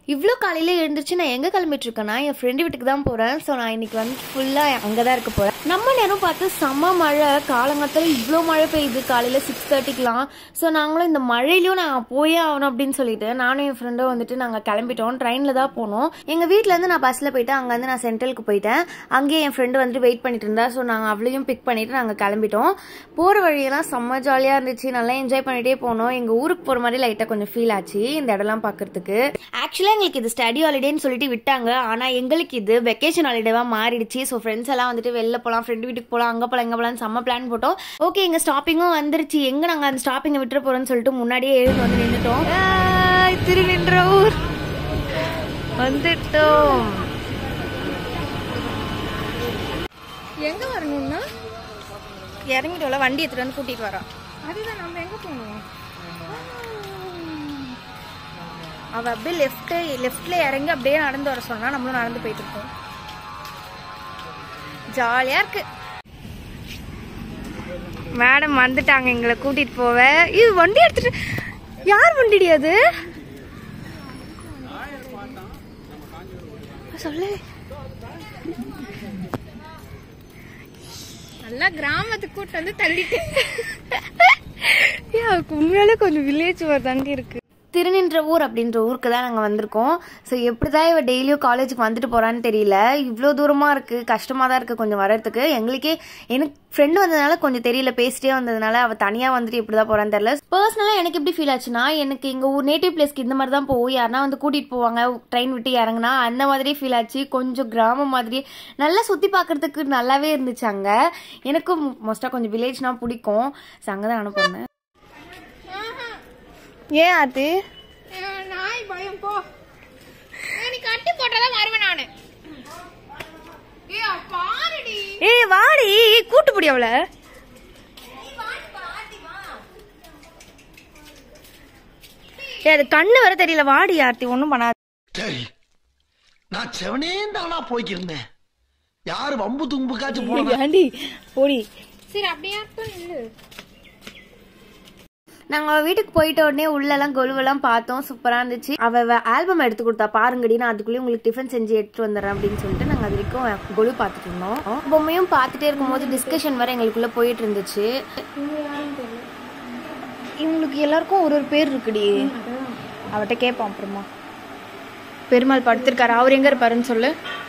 இவ்வளோ காலையில் எழுந்திரிச்சு நான் எங்கே கிளம்பிட்டு இருக்கேன்னா என் ஃப்ரெண்டு வீட்டுக்கு தான் போகிறேன் ஸோ நான் இன்னைக்கு வந்து ஃபுல்லாக அங்கே தான் இருக்க போகிறேன் நம்ம நேரம் பார்த்து செம்ம மழை காலங்காலத்தில் இவ்வளோ மழை பெய்யுது காலையில் சிக்ஸ் தேர்ட்டிக்கெலாம் ஸோ நாங்களும் இந்த மழையிலையும் நான் போயே ஆகணும் அப்படின்னு சொல்லிட்டு நானும் என் ஃப்ரெண்டும் வந்துட்டு நாங்கள் கிளம்பிட்டோம் ட்ரெயினில் தான் போனோம் எங்கள் வீட்டிலேருந்து நான் பஸ்ஸில் போயிட்டு அங்கேருந்து நான் சென்ட்ரலுக்கு போயிட்டேன் அங்கேயே என் ஃப்ரெண்டு வந்துட்டு வெயிட் பண்ணிட்டு இருந்தா ஸோ நாங்கள் அவளையும் பிக் பண்ணிட்டு நாங்கள் கிளம்பிட்டோம் போகிற வழியெல்லாம் செம்ம ஜாலியாக இருந்துச்சு நல்லா என்ஜாய் பண்ணிட்டே போனோம் எங்கள் ஊருக்கு போகிற மாதிரி லைட்டாக கொஞ்சம் ஃபீல் ஆச்சு இந்த இடம்லாம் பார்க்கறதுக்கு ஆக்சுவலாக எங்களுக்கு இது ஸ்டடி ஹாலிடேன்னு சொல்லிட்டு விட்டாங்க ஆனால் எங்களுக்கு இது வெக்கேஷன் ஹாலிடேவாக மாறிடுச்சு ஸோ ஃப்ரெண்ட்ஸ் எல்லாம் வந்துட்டு வெளில போகலாம் ஃப்ரெண்டு வீட்டுக்கு போகலாம் அங்கே போகலாம் இங்கே போகலாம் செம்ம பிளான் போட்டோம் ஓகே எங்கள் ஸ்டாப்பிங்கும் வந்துருச்சு எங்கே நாங்கள் அந்த ஸ்டாப்பிங்கை விட்டுற போகிறோம்னு சொல்லிட்டு முன்னாடியே எழுந்து வந்து நின்றுட்டோம் திருநின்ற ஊர் வந்துட்டோம் எங்க வரணும்னா இறங்கிட்டோம்ல வண்டி எடுத்துட்டு வந்து கூட்டிட்டு வரோம் அதுதான் நம்ம எங்க போகணும் அவ அப்படியே லெஃப்ட் லெஃப்ட்ல இறங்கி அப்படியே நடந்து வர சொன்னா நம்மளும் நடந்து போயிட்டு இருக்கோம் ஜாலியா இருக்கு மேடம் வந்துட்டாங்க எங்களை கூட்டிட்டு போவ இது வண்டி எடுத்துட்டு யார் வண்டிடி அது சொல்லு நல்லா கிராமத்துக்கு கூட்டு வந்து தள்ளிட்டு ஏன் அதுக்கு உண்மையாலே கொஞ்சம் வில்லேஜ் தாண்டி இருக்கு திருநின்ற ஊர் அப்படின்ற ஊருக்கு தான் நாங்கள் வந்திருக்கோம் ஸோ எப்படி தான் இவ டெய்லியும் காலேஜுக்கு வந்துட்டு போகிறான்னு தெரியல இவ்வளோ தூரமாக இருக்குது கஷ்டமாக தான் இருக்குது கொஞ்சம் வர்றதுக்கு எங்களுக்கே எனக்கு ஃப்ரெண்டு வந்ததுனால கொஞ்சம் தெரியல பேசிட்டே வந்ததுனால அவள் தனியாக வந்துட்டு எப்படி தான் போகிறான்னு தெரியல பர்சனலாக எனக்கு எப்படி ஃபீல் ஆச்சுன்னா எனக்கு எங்கள் ஊர் நேட்டிவ் பிளேஸ்க்கு இந்த மாதிரி தான் போகும் யாருன்னா வந்து கூட்டிகிட்டு போவாங்க ட்ரெயின் விட்டு இறங்குனா அந்த மாதிரி ஃபீல் ஆச்சு கொஞ்சம் கிராமம் மாதிரி நல்லா சுற்றி பார்க்கறதுக்கு நல்லாவே இருந்துச்சு அங்கே எனக்கும் மோஸ்ட்டாக கொஞ்சம் வில்லேஜ்னால் பிடிக்கும் ஸோ அங்கே தான் அனுப்புனேன் ஏன் ஆத்து நாய் பயம் போ நீ கட்டி போட்டாதான் வருவேன் நானு ஏ பாருடி ஏய் வாடி கூட்டு பிடி அவள ஏய் அது கண்ணு வர தெரியல வாடி ஆர்த்தி ஒன்றும் பண்ணாது சரி நான் செவனே தானா போய்க்கிருந்தேன் யாரு வம்பு தும்புக்காச்சும் போன ஆண்டி போடி சரி அப்படியே இருக்கும் நில்லு நாங்க அவ வீட்டுக்கு போயிட்ட உடனே உள்ளெல்லாம் கொலுவெல்லாம் பார்த்தோம் சூப்பரா இருந்துச்சு அவ ஆல்பம் எடுத்து கொடுத்தா பாருங்கடி நான் அதுக்குள்ளேயே உங்களுக்கு டிஃபன் செஞ்சு எடுத்துட்டு வந்துடுறேன் அப்படின்னு சொல்லிட்டு நாங்க அது வரைக்கும் கொலு பார்த்துட்டு இருந்தோம் பொம்மையும் பார்த்துட்டே இருக்கும்போது டிஸ்கஷன் வேற எங்களுக்குள்ள போயிட்டு இருந்துச்சு இவங்களுக்கு எல்லாருக்கும் ஒரு ஒரு பேர் இருக்குடி அவட்ட கேட்போம் அப்புறமா பெருமாள் படுத்திருக்காரு அவர் எங்க இருப்பாருன்னு சொல்லு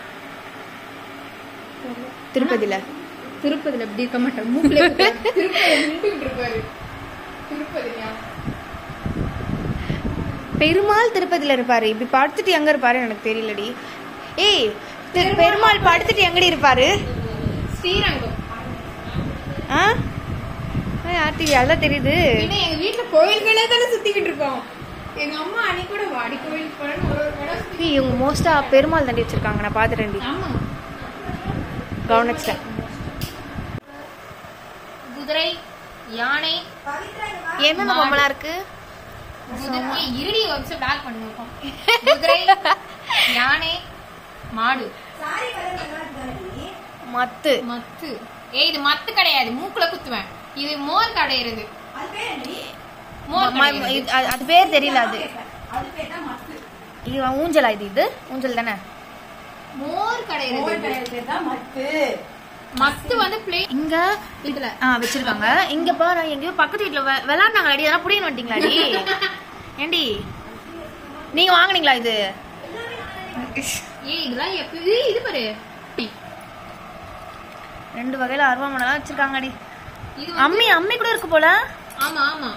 திருப்பதியில திருப்பதில எப்படி இருக்க மாட்டேன் மூக்குல திருப்பதி நின்றுட்டு இருப்பாரு திருப்பதியா பெருமாள் திருப்பதியில இருப்பாரு இப்படி படுத்துட்டு எங்க இருப்பாரு எனக்கு தெரியலடி ஏய் திரு- பெருமாள் படுத்துட்டு எங்கடி இருப்பாரு ஸ்ரீரங்கம் ஆ ஏய், ஆர்த்தி எல்லாம் தெரியுது ஏன்னா எங்க வீட்டுல கோயில்களே தானே சுத்திக்கிட்டு இருக்கோம் எங்க அம்மா அன்னைக்கு கூட வாடி கோயிலுக்கு போறேன்னு ஒரு ஒரு இடம் சுத்தி- ஏய், இவங்க மோஸ்டா பெருமாள் தாண்டி வச்சிருக்காங்க நான் பாத்துட்டேன்டி ஆமா கவனிச்சிட்டேன் குதிரை யானை என்னென்ன பொம்மலாம் இருக்கு குதிரை ஏய், இருடி ஒரு நிமிஷம் பேக் பண்ணுவோம் குதிரை யானை மாடு மத்து மத்து ஏய் இது மத்து கிடையாது மூக்குல குத்துவேன் இது மோர் கடையிறது மோர் ம- கடையிறது. இது- அது- அது பேர் தெரியல அது இது ஊஞ்சலா இது இது ஊஞ்சல் தானே மோர் கடையிறது மத்து வந்து பிளே இங்க இதுல ஆ வச்சிருக்காங்க இங்க பாரு எங்கேயோ பக்கத்து வீட்டுல வெ- விளையாடுனாங்க அடி அதெல்லாம் புடின்னு வந்துட்டீங்களாடி ஏண்டி நீங்க வாங்குனீங்களா இது ஏய் இதெல்லாம் எப்ப ஏய், இது பாரு ரெண்டு வகையில அருவாமனைலாம் வச்சிருக்காங்கடி இது அம்மி அம்மி கூட இருக்கு போல ஆமா ஆமா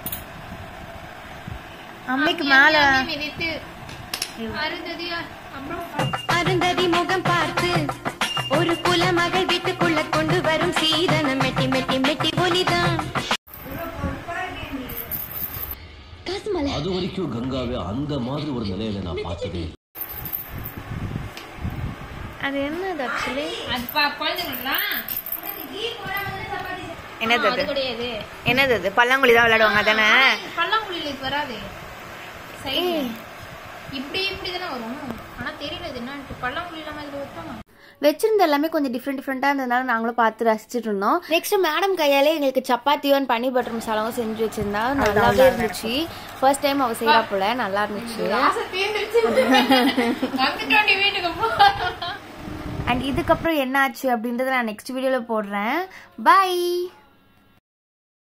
அம்மிக்கு மேல அம்மி மிதித்து அருந்ததி அப்புறம் அருந்ததி முகம் பார்த்து ஒரு குலமகள் வீட்டுக்குள்ள கொண்டு வரும் சீதனம் மெட்டி மெட்டி மெட்டி ஒலிதான் அது வரைக்கும் கங்காவை அந்த மாதிரி ஒரு நிலையில நான் பார்த்ததே இல்லை. அது என்னது ஆக்சுவலி அது பா குழந்தைங்களுக்குலாம் என்னது அது அது கிடையாது என்னது அது பல்லாங்குழி தான் விளையாடுவாங்க தானே பல்லாங்குழியில இது வராது சைடுல இப்படி இப்படி தானே வரும் ஆனா தெரியல இது என்னன்ட்டு பல்லாங்குழி இல்லாம இதுல வைப்பாங்க வச்சிருந்த எல்லாமே கொஞ்சம் டிஃப்ரெண்ட் டிஃப்ரெண்ட்டாக இருந்ததுனால நாங்களும் பார்த்து ரசிச்சுட்டு இருந்தோம் நெக்ஸ்ட் மேடம் கையாலே எங்களுக்கு சப்பாத்தியும் பன்னீர் பட்டர் மசாலாவும் செஞ்சு வச்சிருந்தா நல்லாவே இருந்துச்சு ஃபர்ஸ்ட் டைம் அவ செய்யறா போல நல்லா இருந்துச்சு ஆசை தீர்ந்துருச்சு வந்துட்டோண்டி வீட்டுக்கு போ அண்ட் இதுக்கப்புறம் என்ன ஆச்சு அப்படின்றத நான் நெக்ஸ்ட் வீடியோவில் போடுறேன் பை